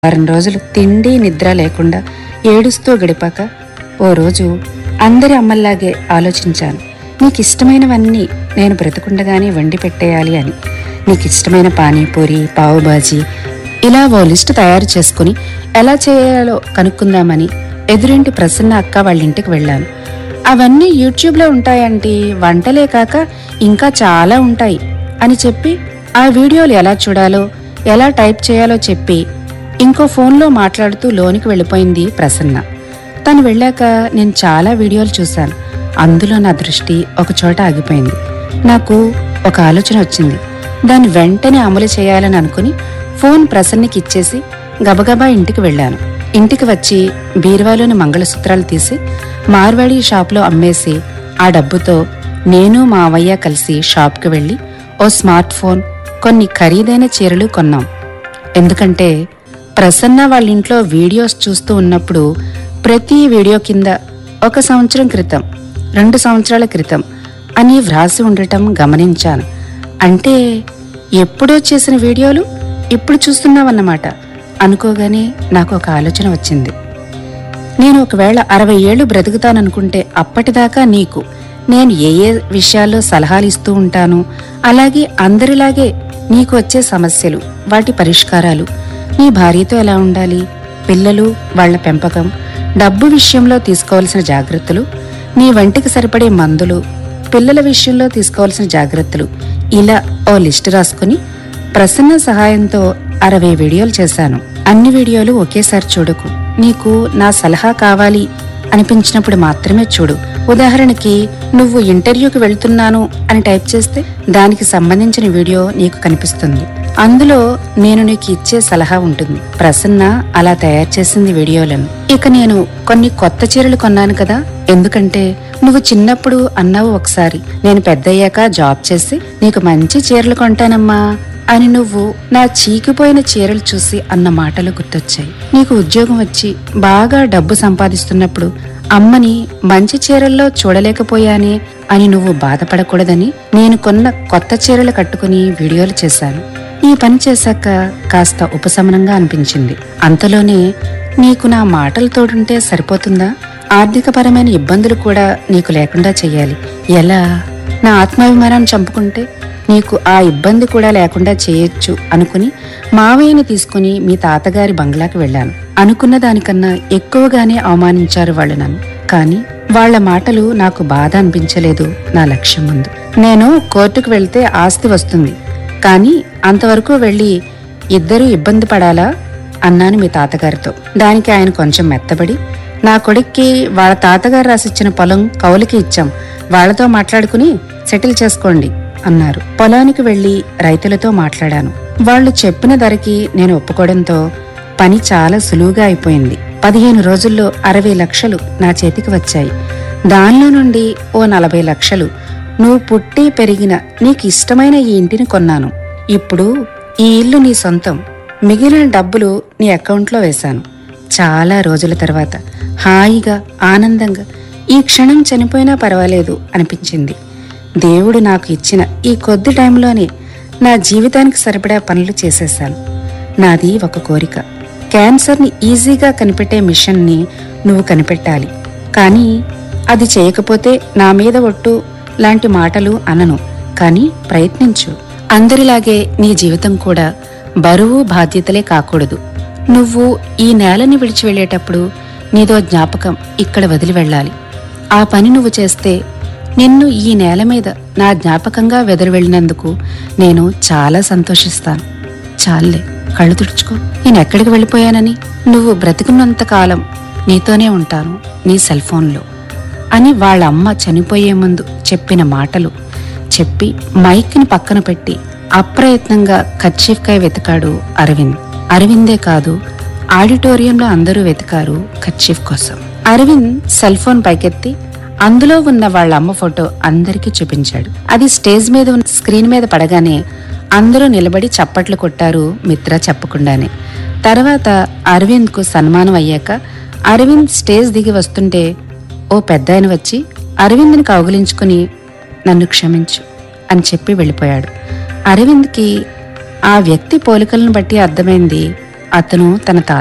వారం రోజులు తిండి నిద్ర లేకుండా ఏడుస్తూ గడిపాక ఓ రోజు అందరి అమ్మల్లాగే ఆలోచించాను నీకు ఇష్టమైనవన్నీ నేను బ్రతుకుండగానే వండి పెట్టేయాలి అని నీకు ఇష్టమైన పానీపూరి పావుబాజీ ఇలా ఓ లిస్టు తయారు చేసుకుని ఎలా చేయాలో కనుక్కుందామని ఎదురింటి ప్రసన్న అక్క వాళ్ళ ఇంటికి వెళ్ళాను అవన్నీ యూట్యూబ్లో ఉంటాయంటే వంటలే కాక ఇంకా చాలా ఉంటాయి అని చెప్పి ఆ వీడియోలు ఎలా చూడాలో ఎలా టైప్ చేయాలో చెప్పి ఇంకో ఫోన్లో మాట్లాడుతూ లోనికి వెళ్ళిపోయింది ప్రసన్న తను వెళ్ళాక నేను చాలా వీడియోలు చూశాను అందులో నా దృష్టి ఒక చోట ఆగిపోయింది నాకు ఒక ఆలోచన వచ్చింది దాన్ని వెంటనే అమలు చేయాలని అనుకుని ఫోన్ ప్రసన్నకి ఇచ్చేసి గబగబా ఇంటికి వెళ్ళాను ఇంటికి వచ్చి బీరువాలోని మంగళసూత్రాలు తీసి మార్వాడి షాప్లో అమ్మేసి ఆ డబ్బుతో నేను మా అవయ్య కలిసి షాప్కి వెళ్ళి ఓ స్మార్ట్ ఫోన్ కొన్ని ఖరీదైన చీరలు కొన్నాం ఎందుకంటే ప్రసన్న వాళ్ళ ఇంట్లో వీడియోస్ చూస్తూ ఉన్నప్పుడు ప్రతి వీడియో కింద ఒక సంవత్సరం క్రితం రెండు సంవత్సరాల క్రితం అని వ్రాసి ఉండటం గమనించాను అంటే ఎప్పుడో చేసిన వీడియోలు ఇప్పుడు చూస్తున్నావన్నమాట అనుకోగానే నాకు ఒక ఆలోచన వచ్చింది నేను ఒకవేళ అరవై ఏళ్ళు బ్రతుకుతాననుకుంటే అప్పటిదాకా నీకు నేను ఏ ఏ విషయాల్లో సలహాలు ఇస్తూ ఉంటాను అలాగే అందరిలాగే నీకు వచ్చే సమస్యలు వాటి పరిష్కారాలు నీ భార్యతో ఎలా ఉండాలి పిల్లలు వాళ్ళ పెంపకం డబ్బు విషయంలో తీసుకోవాల్సిన జాగ్రత్తలు నీ వంటికి సరిపడే మందులు పిల్లల విషయంలో తీసుకోవాల్సిన జాగ్రత్తలు ఇలా ఓ లిస్ట్ రాసుకుని ప్రసన్న సహాయంతో అరవై వీడియోలు చేశాను అన్ని వీడియోలు ఒకేసారి చూడకు నీకు నా సలహా కావాలి అనిపించినప్పుడు మాత్రమే చూడు ఉదాహరణకి నువ్వు ఇంటర్వ్యూకి వెళ్తున్నాను అని టైప్ చేస్తే దానికి సంబంధించిన వీడియో నీకు కనిపిస్తుంది అందులో నేను నీకు ఇచ్చే సలహా ఉంటుంది ప్రసన్న అలా తయారు చేసింది వీడియోలను ఇక నేను కొన్ని కొత్త చీరలు కొన్నాను కదా ఎందుకంటే నువ్వు చిన్నప్పుడు అన్నావు ఒకసారి నేను పెద్దయ్యాక జాబ్ చేసి నీకు మంచి చీరలు కొంటానమ్మా అని నువ్వు నా చీకిపోయిన చీరలు చూసి అన్న మాటలు గుర్తొచ్చాయి నీకు ఉద్యోగం వచ్చి బాగా డబ్బు సంపాదిస్తున్నప్పుడు అమ్మని మంచి చీరల్లో చూడలేకపోయానే అని నువ్వు బాధపడకూడదని నేను కొన్న కొత్త చీరలు కట్టుకుని వీడియోలు చేశాను ఈ పని చేశాక కాస్త ఉపశమనంగా అనిపించింది అంతలోనే నీకు నా మాటలు తోడుంటే సరిపోతుందా ఆర్థికపరమైన ఇబ్బందులు కూడా నీకు లేకుండా చెయ్యాలి ఎలా నా ఆత్మాభిమానాన్ని చంపుకుంటే నీకు ఆ ఇబ్బంది కూడా లేకుండా చేయొచ్చు అనుకుని మావయ్యని తీసుకుని మీ తాతగారి బంగ్లాకి వెళ్ళాను అనుకున్న దానికన్నా ఎక్కువగానే అవమానించారు వాళ్ళు నన్ను కానీ వాళ్ళ మాటలు నాకు బాధ అనిపించలేదు నా లక్ష్యం ముందు నేను కోర్టుకు వెళ్తే ఆస్తి వస్తుంది కానీ అంతవరకు వెళ్ళి ఇద్దరూ ఇబ్బంది పడాలా అన్నాను మీ తాతగారితో దానికి ఆయన కొంచెం మెత్తబడి నా కొడుక్కి వాళ్ళ తాతగారు రాసిచ్చిన పొలం కౌలుకి ఇచ్చాం వాళ్ళతో మాట్లాడుకుని సెటిల్ చేసుకోండి అన్నారు పొలానికి వెళ్లి రైతులతో మాట్లాడాను వాళ్ళు చెప్పిన ధరకి నేను ఒప్పుకోవడంతో పని చాలా సులువుగా అయిపోయింది పదిహేను రోజుల్లో అరవై లక్షలు నా చేతికి వచ్చాయి దానిలో నుండి ఓ నలభై లక్షలు నువ్వు పుట్టి పెరిగిన నీకు ఇష్టమైన ఈ ఇంటిని కొన్నాను ఇప్పుడు ఈ ఇల్లు నీ సొంతం మిగిలిన డబ్బులు నీ అకౌంట్లో వేశాను చాలా రోజుల తర్వాత హాయిగా ఆనందంగా ఈ క్షణం చనిపోయినా పర్వాలేదు అనిపించింది దేవుడు నాకు ఇచ్చిన ఈ కొద్ది టైంలోనే నా జీవితానికి సరిపడా పనులు చేసేశాను నాది ఒక కోరిక క్యాన్సర్ని ఈజీగా కనిపెట్టే మిషన్ని నువ్వు కనిపెట్టాలి కానీ అది చేయకపోతే నా మీద ఒట్టు లాంటి మాటలు అనను కానీ ప్రయత్నించు అందరిలాగే నీ జీవితం కూడా బరువు బాధ్యతలే కాకూడదు నువ్వు ఈ నేలని విడిచి వెళ్ళేటప్పుడు నీదో జ్ఞాపకం ఇక్కడ వదిలి వెళ్ళాలి ఆ పని నువ్వు చేస్తే నిన్ను ఈ నేల మీద నా జ్ఞాపకంగా వెదరు వెళ్ళినందుకు నేను చాలా సంతోషిస్తాను చాలే కళ్ళు తుడుచుకో నేను ఎక్కడికి వెళ్ళిపోయానని నువ్వు బ్రతికున్నంత కాలం నీతోనే ఉంటాను నీ సెల్ ఫోన్లో అని వాళ్ళ అమ్మ చనిపోయే ముందు చెప్పిన మాటలు చెప్పి మైక్ని పక్కన పెట్టి అప్రయత్నంగా కర్చీఫ్కాయ వెతికాడు అరవింద్ అరవిందే కాదు ఆడిటోరియంలో అందరూ వెతికారు కర్చీఫ్ కోసం అరవింద్ సెల్ ఫోన్ పైకెత్తి అందులో ఉన్న వాళ్ళ అమ్మ ఫోటో అందరికీ చూపించాడు అది స్టేజ్ మీద ఉన్న స్క్రీన్ మీద పడగానే అందరూ నిలబడి చప్పట్లు కొట్టారు మిత్ర చెప్పకుండానే తర్వాత అరవింద్ కు సన్మానం అయ్యాక అరవింద్ స్టేజ్ దిగి వస్తుంటే ఓ పెద్దాయన వచ్చి అరవింద్ని కౌగిలించుకుని నన్ను క్షమించు అని చెప్పి వెళ్ళిపోయాడు అరవింద్కి ఆ వ్యక్తి పోలికలను బట్టి అర్థమైంది అతను తన తాత